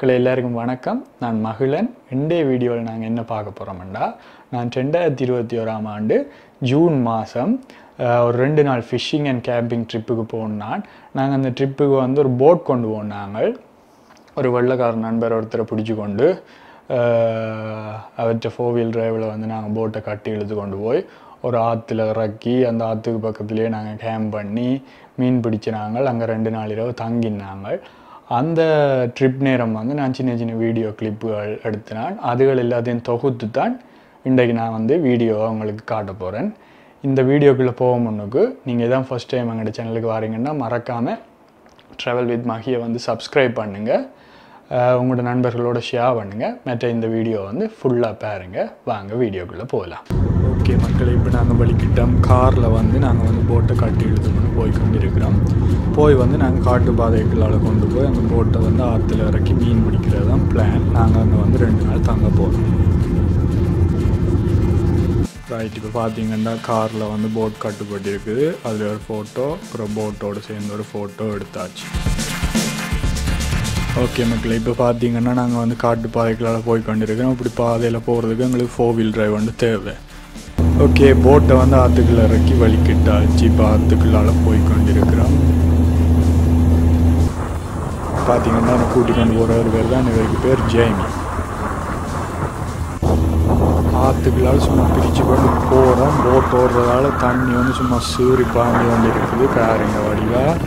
மக்கள் எல்லாருக்கும் வணக்கம் நான் மகிழன் இன்றைய வீடியோவில் நாங்கள் என்ன பார்க்க போகிறோம்டா நான் ரெண்டாயிரத்தி இருபத்தி ஓராம் ஆண்டு ஜூன் மாதம் ஒரு ரெண்டு நாள் ஃபிஷ்ஷிங் அண்ட் கேம்பிங் ட்ரிப்புக்கு போனான் நாங்கள் அந்த ட்ரிப்புக்கு வந்து ஒரு போட் கொண்டு போனாங்க ஒரு வெள்ளைக்கார நண்பர் ஒருத்தரை பிடிச்சி கொண்டு அவர்கிட்ட ஃபோர் வீல் டிரைவில் வந்து நாங்கள் போட்டை கட்டி இழுத்து கொண்டு போய் ஒரு ஆற்றுல இறக்கி அந்த ஆற்றுக்கு பக்கத்துலேயே நாங்கள் கேம்ப் பண்ணி மீன் பிடிச்சு நாங்கள் அங்கே ரெண்டு நாள் இரவு தங்கினாங்க அந்த ட்ரிப் நேரம் வந்து நான் சின்ன சின்ன வீடியோ கிளிப்புகள் எடுத்தினான் அதுகள் எல்லாத்தையும் தொகுத்து தான் இன்றைக்கு நான் வந்து வீடியோ உங்களுக்கு காட்ட போகிறேன் இந்த வீடியோக்குள்ளே போக முன்னுக்கு நீங்கள் தான் ஃபஸ்ட் டைம் எங்களோட சேனலுக்கு வரீங்கன்னா மறக்காமல் ட்ராவல் வித் மகியை வந்து சப்ஸ்கிரைப் பண்ணுங்கள் உங்களோட நண்பர்களோட ஷேர் பண்ணுங்கள் மற்ற இந்த வீடியோ வந்து ஃபுல்லாக பாருங்க வாங்க வீடியோக்குள்ளே போகலாம் ஓகே மக்களை இப்போ நாங்கள் வலிக்கிட்டோம் காரில் வந்து நாங்கள் வந்து போட்டை கட்டி இழுத்துக்கொண்டு போய் கொண்டிருக்கிறோம் போய் வந்து நாங்கள் காட்டு பாதைகளால் கொண்டு போய் அந்த போட்டை வந்து ஆற்றுல இறக்கி மீன் பிடிக்கிறது தான் பிளான் நாங்கள் அங்கே வந்து ரெண்டு நாள் தங்க போகிறோம் ரைட் இப்போ பார்த்தீங்கன்னா காரில் வந்து போட் கட்டுப்பட்டு இருக்குது அதில் ஒரு ஃபோட்டோ அப்புறம் போட்டோடு சேர்ந்து ஒரு ஃபோட்டோ எடுத்தாச்சு ஓகே மக்களே இப்போ பார்த்தீங்கன்னா நாங்கள் வந்து காட்டு பாதைகளால் போய் கொண்டிருக்கிறோம் இப்படி பாதையில் போகிறதுக்கு எங்களுக்கு ஃபோர் வீல் டிரைவ் வந்து தேவை ஓகே போட்டை வந்து ஆற்றுக்குள்ள இறக்கி வலிக்கிட்டாச்சு இப்போ ஆற்றுக்குள்ளால் போய் கொண்டிருக்கிறோம் பார்த்தீங்கன்னா எனக்கு கூட்டி கொண்டு போகிறவர் பேர் தான் இவருக்கு பேர் ஜெய்மி ஆற்றுக்குள்ளால் சும்மா பிரித்து கொண்டு போகிறோம் போட் ஓடுறதால தண்ணி வந்து சும்மா சூறி பாஞ்சு கொண்டு இருக்குது பாருங்க வடிவாக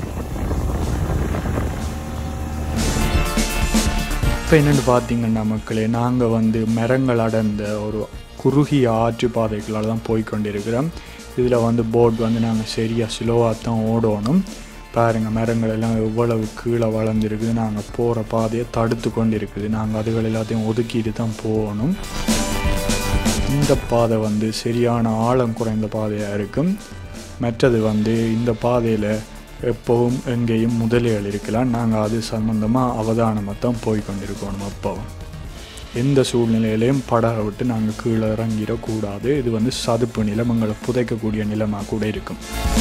இப்போ என்னென்னு பார்த்தீங்கன்னா மக்களே நாங்கள் வந்து மரங்கள் அடர்ந்த ஒரு குறுகிய ஆற்று பாதைகளால் தான் போய் கொண்டிருக்கிறோம் இதில் வந்து போட் வந்து நாங்கள் சரியாக ஸ்லோவாக தான் ஓடணும் பாருங்கள் மரங்கள் எல்லாம் எவ்வளவு கீழே வளர்ந்துருக்குது நாங்கள் போகிற பாதையை தடுத்து கொண்டு இருக்குது நாங்கள் அதுகள் எல்லாத்தையும் ஒதுக்கிட்டு தான் போகணும் இந்த பாதை வந்து சரியான ஆழம் குறைந்த பாதையாக இருக்கும் மற்றது வந்து இந்த பாதையில் எப்போவும் எங்கேயும் முதலைகள் இருக்கலாம் நாங்கள் அது சம்மந்தமாக அவதானமாக தான் போய் கொண்டிருக்கணும் அப்போவும் எந்த சூழ்நிலையிலையும் படகை விட்டு நாங்கள் கீழே இறங்கிடக்கூடாது இது வந்து சதுப்பு நிலம் எங்களை புதைக்கக்கூடிய நிலமாக கூட இருக்கும்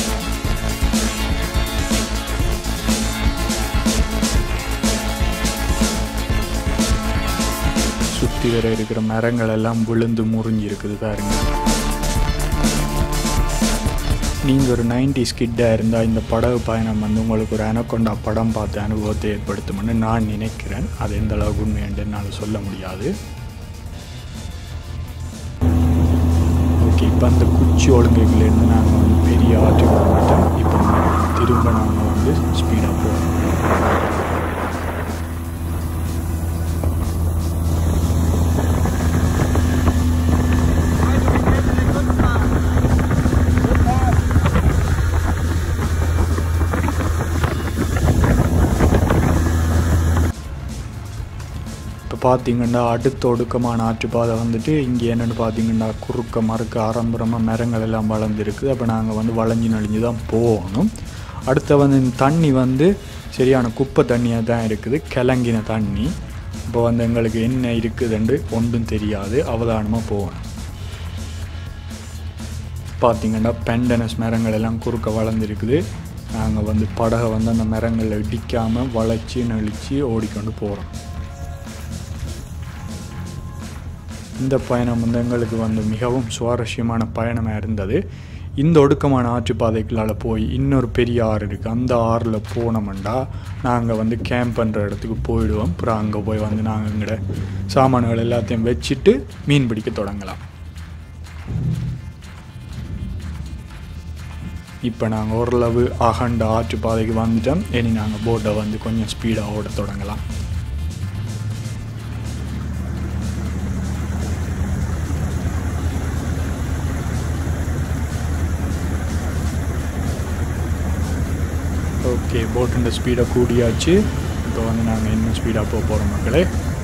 சுற்றி வர இருக்கிற மரங்கள் எல்லாம் விழுந்து முறிஞ்சு இருக்குது பாருங்க நீங்கள் ஒரு நைன்டி ஸ்கிட்டாக இருந்தால் இந்த படகு பயணம் வந்து உங்களுக்கு ஒரு அனக்கொண்டா படம் பார்த்த அனுபவத்தை ஏற்படுத்தும்னு நான் நினைக்கிறேன் அது எந்த அளவுக்கு உண்மை என்று என்னால் சொல்ல முடியாது ஓகே இப்போ அந்த குச்சி ஒழுங்குகள்லேருந்து நாங்கள் வந்து பெரிய ஆற்றுக்கு வந்துட்டோம் இப்போ திரும்ப நாங்கள் வந்து ஸ்பீடாக போகிறோம் இப்போ பார்த்தீங்கன்னா அடுத்த ஒடுக்கமான ஆற்றுப்பாதை வந்துட்டு இங்கே என்னென்னு பார்த்தீங்கன்னா குறுக்க மறுக்க ஆரம்பரமாக மரங்கள் எல்லாம் வளர்ந்துருக்குது அப்போ நாங்கள் வந்து வளைஞ்சு நழிஞ்சு தான் போகணும் அடுத்த வந்து இந்த தண்ணி வந்து சரியான குப்பை தண்ணியாக தான் இருக்குது கிளங்கின தண்ணி இப்போ வந்து எங்களுக்கு என்ன இருக்குதுன்னு ஒன்றும் தெரியாது அவதானமாக போகணும் பார்த்தீங்கன்னா பெண்டனஸ் மரங்கள் எல்லாம் குறுக்க வளர்ந்துருக்குது நாங்கள் வந்து படகை வந்து அந்த மரங்களில் இடிக்காமல் வளைச்சி நெளிச்சு ஓடிக்கொண்டு போகிறோம் இந்த பயணம் வந்து எங்களுக்கு வந்து மிகவும் சுவாரஸ்யமான பயணமாக இருந்தது இந்த ஒடுக்கமான ஆற்றுப்பாதைகளால் போய் இன்னொரு பெரிய ஆறு இருக்குது அந்த ஆறில் போனோம்னா நாங்கள் வந்து கேம்ப் பண்ணுற இடத்துக்கு போயிடுவோம் அப்புறம் அங்கே போய் வந்து நாங்கள் எங்களோட சாமான்கள் எல்லாத்தையும் வச்சுட்டு மீன் பிடிக்க தொடங்கலாம் இப்போ நாங்கள் ஓரளவு அகண்ட ஆற்றுப்பாதைக்கு வந்துட்டோம் இனி நாங்கள் போட்டை வந்து கொஞ்சம் ஸ்பீடாக ஓட தொடங்கலாம் ஓகே போட்டுன்ற ஸ்பீடை கூடியாச்சு இப்போ வந்து நாங்கள் இன்னும் ஸ்பீடாக போக போகிறோம் மக்களே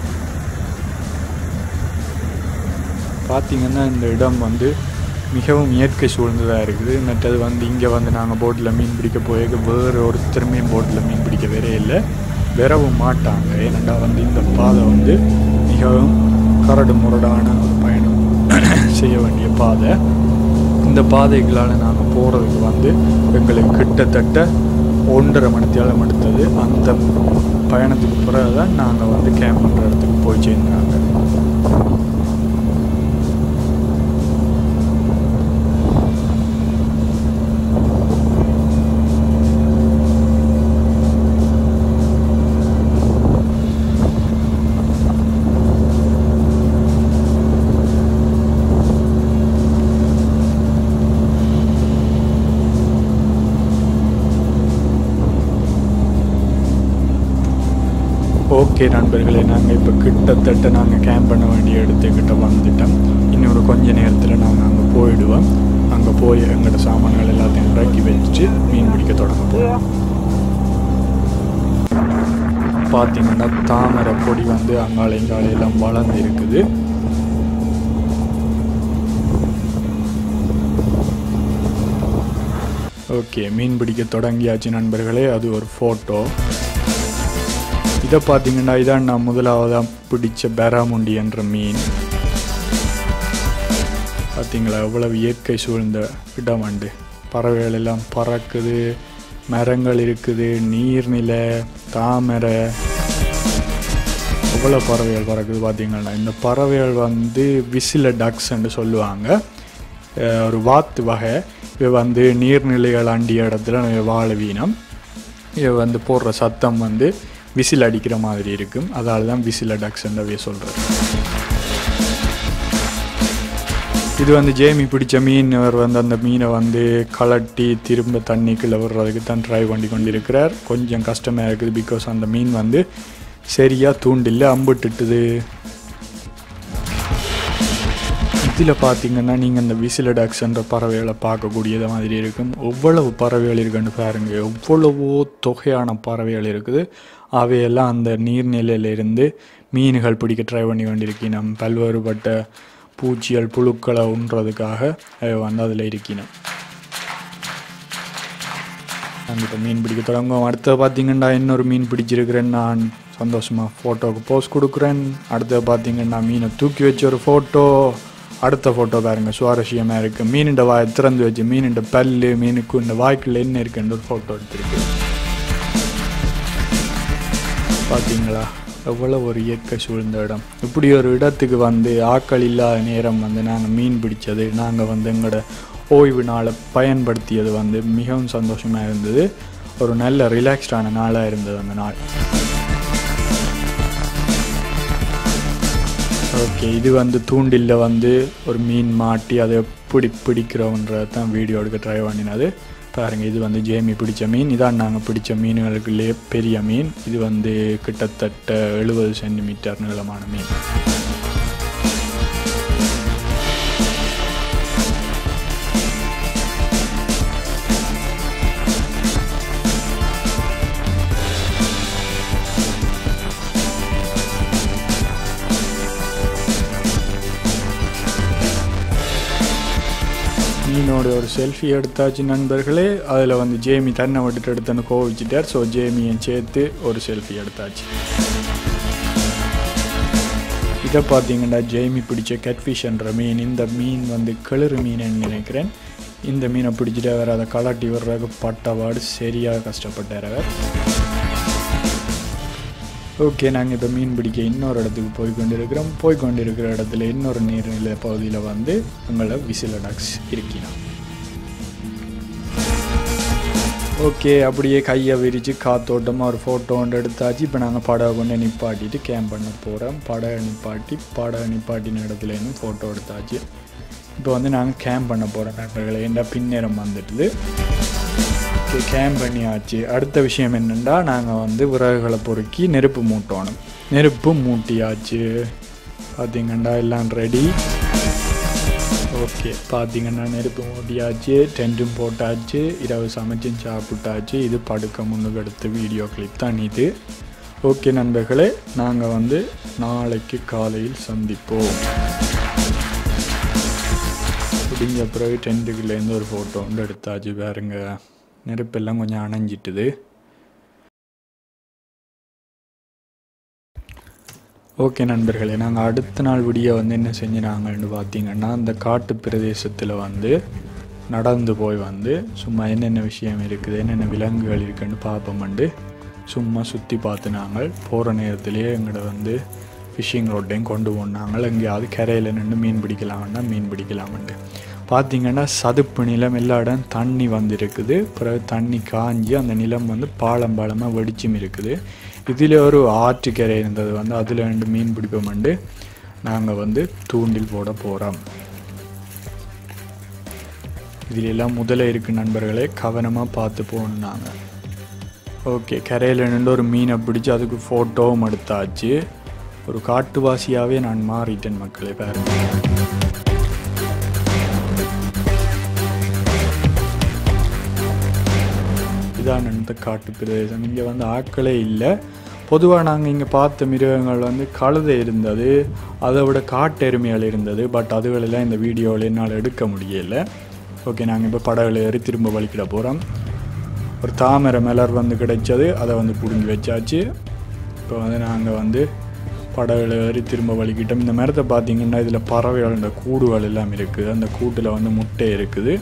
பார்த்திங்கன்னா இந்த இடம் வந்து மிகவும் இயற்கை சூழ்ந்ததாக இருக்குது மற்றது வந்து இங்கே வந்து நாங்கள் போட்டில் மீன் பிடிக்க போய் வேறு ஒருத்தருமே போட்டில் மீன் பிடிக்க வேறே இல்லை வரவும் மாட்டாங்க ஏனெண்டா வந்து இந்த பாதை வந்து மிகவும் கரடு முரடான ஒரு பயணம் செய்ய வேண்டிய பாதை இந்த பாதைகளால் நாங்கள் போகிறதுக்கு வந்து எங்களுக்கு கிட்டத்தட்ட ஒன்றரை மணித்தியாலம் எடுத்தது அந்த பயணத்துக்கு பிறகு தான் நாங்கள் வந்து கேம்ப் பண்ணுற இடத்துக்கு போய் சேர்ந்தாங்க ஓகே நண்பர்களே நாங்கள் இப்போ கிட்டத்தட்ட நாங்கள் கேம்ப் பண்ண வேண்டிய இடத்துக்கிட்ட வந்துட்டோம் இன்னொரு கொஞ்ச நேரத்தில் நாங்கள் அங்கே போயிடுவோம் அங்கே போய் எங்களோட சாமான்கள் எல்லாத்தையும் இறக்கி வச்சுட்டு மீன் பிடிக்க தொடங்க போகிறோம் பார்த்தீங்கன்னா தாமரை பொடி வந்து அங்காளை இங்காளை எல்லாம் வளர்ந்து இருக்குது ஓகே மீன் பிடிக்க தொடங்கியாச்சு நண்பர்களே அது ஒரு ஃபோட்டோ இதை பார்த்தீங்கன்னா இதான் நான் முதலாவதாக பிடிச்ச பேராமுண்டி என்ற மீன் பார்த்தீங்களா எவ்வளவு இயற்கை சூழ்ந்த இடம் உண்டு பறவைகள் எல்லாம் பறக்குது மரங்கள் இருக்குது நீர்நிலை தாமரை எவ்வளோ பறவைகள் பறக்குது பார்த்தீங்கன்னா இந்த பறவைகள் வந்து விசில டக்ஸ்ன்னு சொல்லுவாங்க அஹ் ஒரு வாத்து வகை இவை வந்து நீர்நிலைகள் அண்டிய இடத்துல வாழ வீனம் இவை வந்து போடுற சத்தம் வந்து விசில் அடிக்கிற மாதிரி இருக்கும் அதால தான் விசில டக்ஸ்ன்றவே சொல்கிறது இது வந்து ஜேமி பிடிச்ச மீன் அவர் வந்து அந்த மீனை வந்து கலட்டி திரும்ப தண்ணிக்குள்ளே விடுறதுக்கு தான் ட்ரை பண்ணி கொண்டிருக்கிறார் கொஞ்சம் கஷ்டமாக இருக்குது பிகாஸ் அந்த மீன் வந்து சரியாக தூண்டில்ல அம்பிட்டுட்டுது இதில் பார்த்தீங்கன்னா நீங்கள் இந்த விசில டாக்ஸ்ன்ற பறவைகளை பார்க்கக்கூடியது மாதிரி இருக்கும் எவ்வளவு பறவைகள் இருக்குன்னு பாருங்க எவ்வளவோ தொகையான பறவைகள் இருக்குது அவையெல்லாம் அந்த நீர்நிலையிலிருந்து மீன்கள் பிடிக்க ட்ரை பண்ணி கொண்டிருக்கணும் பல்வேறுபட்ட பூச்சிகள் புழுக்களை உண்றதுக்காக அவை வந்து அதில் இருக்கணும் நாங்கள் இப்போ மீன் பிடிக்க தொடங்குவோம் அடுத்து பார்த்தீங்கன்னா இன்னொரு மீன் பிடிச்சிருக்கிறேன் நான் சந்தோஷமாக ஃபோட்டோவுக்கு போஸ்ட் கொடுக்குறேன் அடுத்து பார்த்தீங்கன்னா மீனை தூக்கி வச்ச ஒரு ஃபோட்டோ அடுத்த ஃபோட்டோ பாருங்க சுவாரஸ்யமாக இருக்குது மீனுண்ட வாயை திறந்து வச்சு மீனுண்ட பல்லு மீனுக்கு இந்த வாய்க்குள்ள என்ன இருக்குன்னு ஒரு ஃபோட்டோ எடுத்திருக்கு பார்த்தீங்களா எவ்வளோ ஒரு இயற்கை சூழ்ந்த இடம் இப்படி ஒரு இடத்துக்கு வந்து ஆக்கள் இல்லாத நேரம் வந்து நாங்கள் மீன் பிடிச்சது நாங்கள் வந்து எங்களோட ஓய்வு நாளை பயன்படுத்தியது வந்து மிகவும் சந்தோஷமாக இருந்தது ஒரு நல்ல ரிலாக்ஸ்டான நாளாக இருந்தது அந்த நாள் ஓகே இது வந்து தூண்டில்ல வந்து ஒரு மீன் மாட்டி அதை எப்படி பிடிக்கிறோன்றத தான் வீடியோ எடுக்க ட்ரை பண்ணினது பாருங்க இது வந்து ஜேமி பிடிச்ச மீன் இதான் நாங்கள் பிடிச்ச மீன்களுக்குள்ளேயே பெரிய மீன் இது வந்து கிட்டத்தட்ட எழுபது சென்டிமீட்டர் நீளமான மீன் மீனோட ஒரு செல்ஃபி எடுத்தாச்சு நண்பர்களே அதில் வந்து ஜேமி தன்னை விட்டுட்டு எடுத்தேன்னு கோவிச்சிட்டார் ஸோ ஜேமியும் சேர்த்து ஒரு செல்ஃபி எடுத்தாச்சு இதை பார்த்தீங்கன்னா ஜேமி பிடிச்ச கேட்ஃபிஷ்ன்ற மீன் இந்த மீன் வந்து கிளறு மீன் நினைக்கிறேன் இந்த மீனை பிடிச்சிட்டு அவர் அதை கலாட்டி விடுறதுக்கு பட்டவாடு சரியாக கஷ்டப்பட்டார் அவர் ஓகே நாங்கள் இப்போ மீன் பிடிக்க இன்னொரு இடத்துக்கு போய் கொண்டிருக்கிறோம் போய் கொண்டிருக்கிற இடத்துல இன்னொரு நீர்நிலை பகுதியில் வந்து உங்களை விசில டாக்ஸ் இருக்கினா ஓகே அப்படியே கையை விரித்து காத்தோட்டமாக ஒரு ஃபோட்டோ ஒன்று எடுத்தாச்சு இப்போ நாங்கள் படகை கொண்டு நிப்பாட்டிட்டு கேம்ப் பண்ண போகிறோம் படகை நிப்பாட்டி படகை நிப்பாட்டின இடத்துல இன்னும் ஃபோட்டோ எடுத்தாச்சு இப்போ வந்து நாங்கள் கேம்ப் பண்ண போகிறோம் நண்பர்களை ஏண்டா பின்னேரம் வந்துட்டுது ஓகே கேம்ப் பண்ணியாச்சு அடுத்த விஷயம் என்னென்னா நாங்கள் வந்து விறகுகளை பொறுக்கி நெருப்பு மூட்டணும் நெருப்பு மூட்டியாச்சு பார்த்தீங்கன்னா எல்லாம் ரெடி ஓகே பார்த்தீங்கன்னா நெருப்பு மூட்டியாச்சு டென்ட்டும் போட்டாச்சு இரவு சமைச்சும் சாப்பிட்டாச்சு இது படுக்க முன்னுக்கு எடுத்த வீடியோ கிளிப் தான் இது ஓகே நண்பர்களே நாங்கள் வந்து நாளைக்கு காலையில் சந்திப்போம் முடிஞ்ச பிறகு டென்ட்டுக்குள்ளேருந்து ஒரு ஃபோட்டோ வந்து எடுத்தாச்சு பாருங்க நெருப்பெல்லாம் கொஞ்சம் அணைஞ்சிட்டுது ஓகே நண்பர்களே நாங்கள் அடுத்த நாள் விடிய வந்து என்ன செஞ்சினாங்கன்னு பார்த்தீங்கன்னா அந்த காட்டு பிரதேசத்தில் வந்து நடந்து போய் வந்து சும்மா என்னென்ன விஷயம் இருக்குது என்னென்ன விலங்குகள் இருக்குன்னு பார்ப்போம்ண்டு சும்மா சுற்றி பார்த்து நாங்கள் போகிற நேரத்திலேயே எங்களை வந்து ஃபிஷிங் ரோட்டையும் கொண்டு போனாங்க எங்கேயாவது கரையில் நின்று மீன் பிடிக்கலாம்னா மீன் பிடிக்கலாம்ண்டு பார்த்தீங்கன்னா சதுப்பு நிலம் எல்லா இடம் தண்ணி வந்து இருக்குது பிறகு தண்ணி காஞ்சி அந்த நிலம் வந்து பாலம் பாலமாக வெடிச்சும் இருக்குது இதில் ஒரு ஆற்றுக்கரை இருந்தது வந்து அதில் ரெண்டு மீன் பிடிப்போம்ண்டு நாங்கள் வந்து தூண்டில் போட போகிறோம் இதில் எல்லாம் முதல்ல இருக்கு நண்பர்களே கவனமாக பார்த்து போனாங்க ஓகே கரையில் நின்று ஒரு மீனை பிடிச்சி அதுக்கு ஃபோட்டோவும் எடுத்தாச்சு ஒரு காட்டுவாசியாகவே நான் மாறிட்டேன் மக்களே பாருங்க இதான் இந்த காட்டு பிரதேசம் இங்கே வந்து ஆட்களே இல்லை பொதுவாக நாங்கள் இங்கே பார்த்த மிருகங்கள் வந்து கழுதை இருந்தது அதை விட காட்டெருமைகள் இருந்தது பட் அதுகளெல்லாம் இந்த வீடியோவில் என்னால் எடுக்க முடியலை ஓகே நாங்கள் இப்போ படகுல ஏறி திரும்ப வலிக்கிட போகிறோம் ஒரு தாமரை மலர் வந்து கிடைச்சது அதை வந்து பிடுங்கி வச்சாச்சு இப்போ வந்து நாங்கள் வந்து படகுல ஏறி திரும்ப வலிக்கிட்டோம் இந்த மரத்தை பார்த்தீங்கன்னா இதில் பறவைகள் இந்த கூடுகள் எல்லாம் இருக்குது அந்த கூட்டில் வந்து முட்டை இருக்குது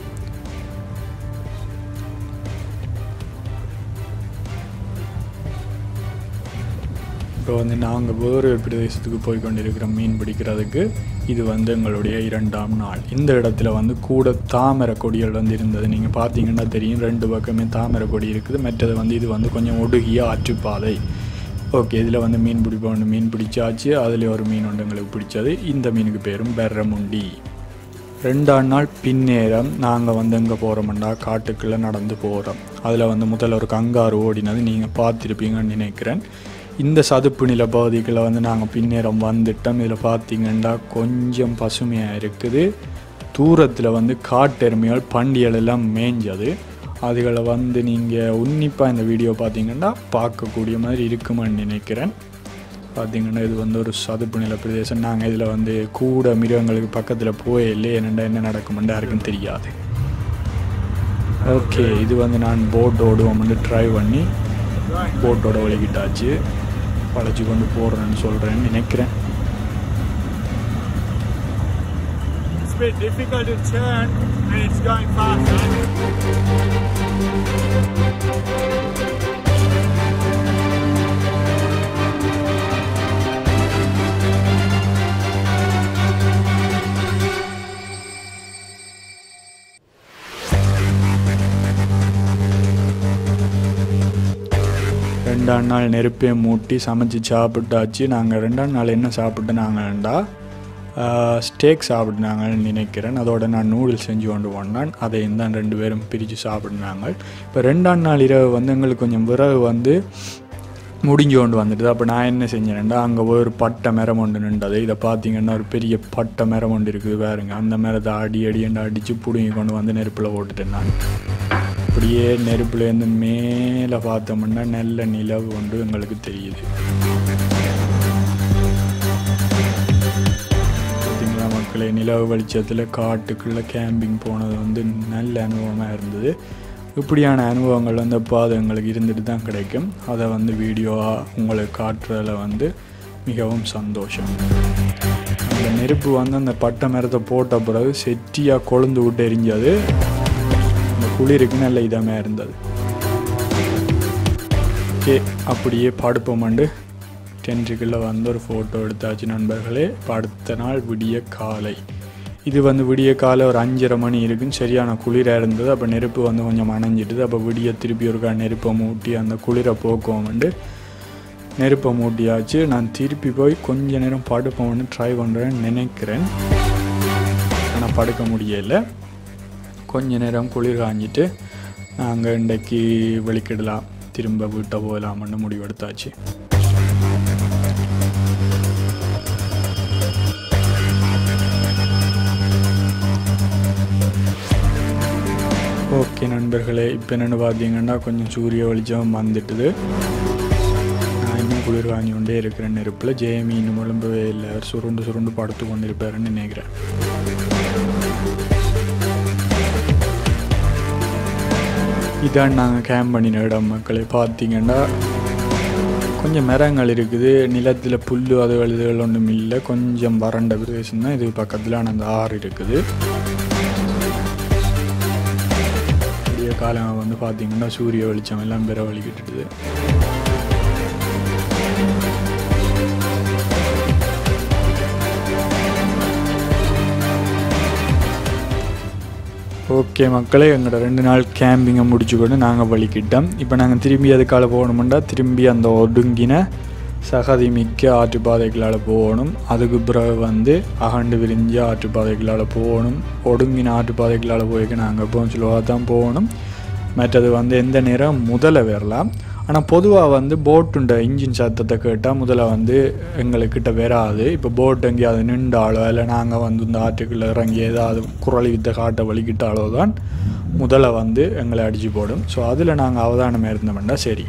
இப்போ வந்து நாங்கள் வேறு ஒரு பிரதேசத்துக்கு போய் கொண்டிருக்கிற மீன் பிடிக்கிறதுக்கு இது வந்து எங்களுடைய இரண்டாம் நாள் இந்த இடத்துல வந்து கூட தாமரை கொடிகள் வந்து இருந்தது நீங்கள் பார்த்தீங்கன்னா தெரியும் ரெண்டு பக்கமே தாமரை கொடி இருக்குது மற்றது வந்து இது வந்து கொஞ்சம் ஒடுகிய ஆற்றுப்பாதை ஓகே இதில் வந்து மீன் பிடிப்போம் ஒன்று மீன் பிடிச்சாச்சு அதில் ஒரு மீன் ஒன்று எங்களுக்கு பிடிச்சது இந்த மீனுக்கு பேரும் பெர்ரமுண்டி ரெண்டாம் நாள் பின்னேரம் நாங்கள் வந்து எங்கே போகிறோம்டா காட்டுக்குள்ளே நடந்து போகிறோம் அதில் வந்து முதல்ல ஒரு கங்காரு ஓடினது நீங்கள் பார்த்துருப்பீங்கன்னு நினைக்கிறேன் இந்த சதுப்பு நில பகுதிகளை வந்து நாங்கள் பின்னேரம் வந்துட்டோம் இதில் பார்த்தீங்கன்னா கொஞ்சம் பசுமையாக இருக்குது தூரத்தில் வந்து காட்டெருமைகள் பண்டிகள் எல்லாம் மேய்ஞ்சது அதுகளை வந்து நீங்கள் உன்னிப்பாக இந்த வீடியோ பார்த்தீங்கன்னா பார்க்கக்கூடிய மாதிரி இருக்குமான்னு நினைக்கிறேன் பார்த்தீங்கன்னா இது வந்து ஒரு சதுப்பு நில பிரதேசம் நாங்கள் இதில் வந்து கூட மிருகங்களுக்கு பக்கத்தில் போயில்லே என்னென்ன என்ன நடக்குமெண்டா யாருக்கும் தெரியாது ஓகே இது வந்து நான் போட் ஓடுவோம் வந்து ட்ரை பண்ணி போட்டோட ஒழுகிட்டாச்சு பழச்சி கொண்டு போடுறேன்னு சொல்கிறேன்னு நினைக்கிறேன் It's a bit difficult to turn and it's going faster. ரெண்டாம் நாள் நெருப்பையும் மூட்டி சமைச்சு சாப்பிட்டாச்சு நாங்கள் ரெண்டாம் நாள் என்ன சாப்பிட்டுனாங்கண்டா ஸ்டேக் சாப்பிட்னாங்கன்னு நினைக்கிறேன் அதோட நான் நூடுல்ஸ் செஞ்சு கொண்டு போனான் அதையும் தான் ரெண்டு பேரும் பிரித்து சாப்பிட்னாங்க இப்போ ரெண்டாம் நாள் இரவு வந்து எங்களுக்கு கொஞ்சம் விறகு வந்து முடிஞ்சு கொண்டு வந்துடுது அப்போ நான் என்ன செஞ்சேன்டா அங்கே ஒரு பட்டை மரம் ஒன்று நின்றது இதை பார்த்தீங்கன்னா ஒரு பெரிய பட்டை மரம் ஒன்று இருக்குது பாருங்க அந்த மரத்தை அடி அடியண்டு அடித்து பிடுங்கி கொண்டு வந்து நெருப்பில் போட்டுட்டேன் நான் அப்படியே நெருப்புலேருந்து மேலே பார்த்தோம்னா நல்ல நிலவு ஒன்று எங்களுக்கு தெரியுது பார்த்தீங்களா மக்களே நிலவு வெளிச்சத்தில் காட்டுக்குள்ளே கேம்பிங் போனது வந்து நல்ல அனுபவமாக இருந்தது இப்படியான அனுபவங்கள் வந்து அப்போ அது எங்களுக்கு இருந்துட்டு தான் கிடைக்கும் அதை வந்து வீடியோவாக உங்களுக்கு காட்டுறதுல வந்து மிகவும் சந்தோஷம் அந்த நெருப்பு வந்து அந்த பட்டை மரத்தை போட்ட பிறகு செட்டியாக கொழுந்து விட்டு எரிஞ்சது அந்த குளிருக்கு நல்ல இதமாக இருந்தது ஓகே அப்படியே படுப்போமண்டு டென்ட்டுக்குள்ளே வந்து ஒரு ஃபோட்டோ எடுத்தாச்சு நண்பர்களே இப்போ அடுத்த நாள் விடிய காலை இது வந்து விடிய காலை ஒரு அஞ்சரை மணி இருக்குன்னு சரியான குளிராக இருந்தது அப்போ நெருப்பு வந்து கொஞ்சம் அணைஞ்சிட்டுது அப்போ விடிய திருப்பி ஒருக்கா நெருப்பை மூட்டி அந்த குளிரை போக்குவோம்ண்டு நெருப்பை மூட்டியாச்சு நான் திருப்பி போய் கொஞ்ச நேரம் படுப்போம்னு ட்ரை பண்ணுறேன்னு நினைக்கிறேன் ஆனால் படுக்க முடியலை கொஞ்ச நேரம் குளிர் காஞ்சிட்டு நாங்கள் இன்றைக்கு வெளிக்கிடலாம் திரும்ப வீட்டை போகலாம்னு முடிவெடுத்தாச்சு ஓகே நண்பர்களே இப்போ என்னென்னு பார்த்தீங்கன்னா கொஞ்சம் சூரிய வெளிச்சம் வந்துட்டுது நான் இன்னும் குளிர் வாங்கி கொண்டே இருக்கிறேன் நெருப்பில் ஜெயமி இன்னும் எழும்பவே இல்லை அவர் சுருண்டு சுருண்டு படுத்து கொண்டிருப்பாருன்னு நினைக்கிறேன் இதான் நாங்கள் கேம்ப் பண்ணின இடம் மக்களை பார்த்தீங்கன்னா கொஞ்சம் மரங்கள் இருக்குது நிலத்தில் புல் அதுகள் இதுகள் ஒன்றும் இல்லை கொஞ்சம் வறண்ட பிரதேசம் தான் இது பக்கத்தில் அந்த ஆறு இருக்குது காலம் வந்து பார்த்திங்கன்னா சூரிய வெளிச்சம் எல்லாம் பெற வழிகிட்டுது ஓகே மக்களே எங்களோட ரெண்டு நாள் கேம்பிங்கை முடிச்சுக்கொண்டு நாங்கள் வலிக்கிட்டோம் இப்போ நாங்கள் திரும்பி அதுக்கால போகணுமெண்டா திரும்பி அந்த ஒடுங்கின சகதி மிக்க ஆற்றுப்பாதைகளால் போகணும் அதுக்கு பிறகு வந்து அகண்டு விரிஞ்ச ஆற்றுப்பாதைகளால் போகணும் ஒடுங்கின ஆற்றுப்பாதைகளால் போய்க்கு நாங்கள் இப்போ ஸ்லோவாக தான் போகணும் மற்றது வந்து எந்த நேரம் முதல்ல வரலாம் ஆனால் பொதுவாக வந்து போட்டுண்ட இன்ஜின் சத்தத்தை கேட்டால் முதல்ல வந்து எங்களுக்கிட்ட வராது இப்போ போட் எங்கேயாவது நின்றாலோ இல்லை நாங்கள் வந்து இந்த ஆற்றுக்குள்ளே இறங்கி ஏதாவது குரலி வித்த காட்டை வலிக்கிட்டாலோ தான் முதல்ல வந்து எங்களை அடித்து போடும் ஸோ அதில் நாங்கள் அவதானம் இருந்தோம்னா சரி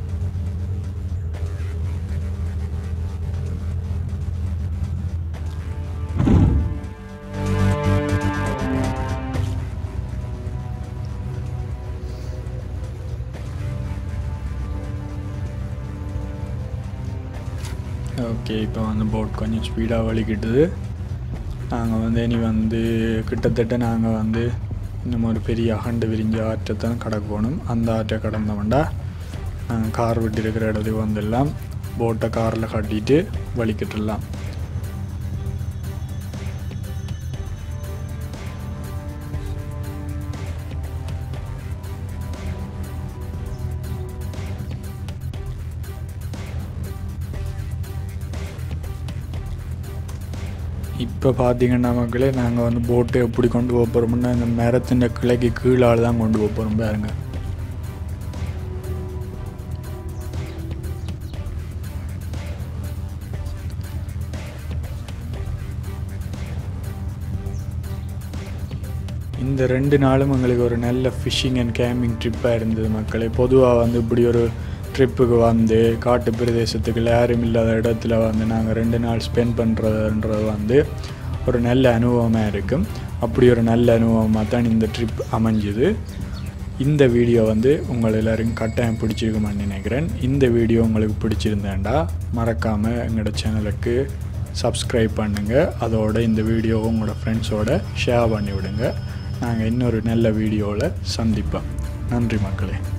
ஓகே இப்போ வந்து போட் கொஞ்சம் ஸ்பீடாக வலிக்கிட்டுது நாங்கள் வந்து இனி வந்து கிட்டத்தட்ட நாங்கள் வந்து இன்னும் ஒரு பெரிய அகண்டு விரிஞ்ச ஆற்றை தான் கடக்கணும் அந்த ஆற்றை கடந்தோம்டா நாங்கள் கார் விட்டு இருக்கிற இடத்துக்கு வந்துடலாம் போட்டை காரில் கட்டிட்டு வலிக்கிட்டுடலாம் இப்போ பார்த்தீங்கன்னா மக்களே நாங்கள் வந்து போட்டு எப்படி கொண்டு போக போகிறோம்னா இந்த மரத்தின் கிளைக்கு கீழால் தான் கொண்டு போக போகிறோம் பாருங்க இந்த ரெண்டு நாளும் எங்களுக்கு ஒரு நல்ல ஃபிஷிங் அண்ட் கேம்பிங் ட்ரிப்பாக இருந்தது மக்களே பொதுவாக வந்து இப்படி ஒரு ட்ரிப்புக்கு வந்து காட்டு பிரதேசத்துக்கு யாரும் இல்லாத இடத்துல வந்து நாங்கள் ரெண்டு நாள் ஸ்பெண்ட் பண்ணுறதுன்றது வந்து ஒரு நல்ல அனுபவமாக இருக்கும் அப்படி ஒரு நல்ல அனுபவமாக தான் இந்த ட்ரிப் அமைஞ்சுது இந்த வீடியோ வந்து உங்கள் எல்லோரும் கட்டாயம் பிடிச்சிருக்குமான்னு நினைக்கிறேன் இந்த வீடியோ உங்களுக்கு பிடிச்சிருந்தேன்டா மறக்காமல் எங்களோட சேனலுக்கு சப்ஸ்கிரைப் பண்ணுங்கள் அதோட இந்த வீடியோவை உங்களோட ஃப்ரெண்ட்ஸோட ஷேர் பண்ணி விடுங்க நாங்கள் இன்னொரு நல்ல வீடியோவில் சந்திப்போம் நன்றி மக்களே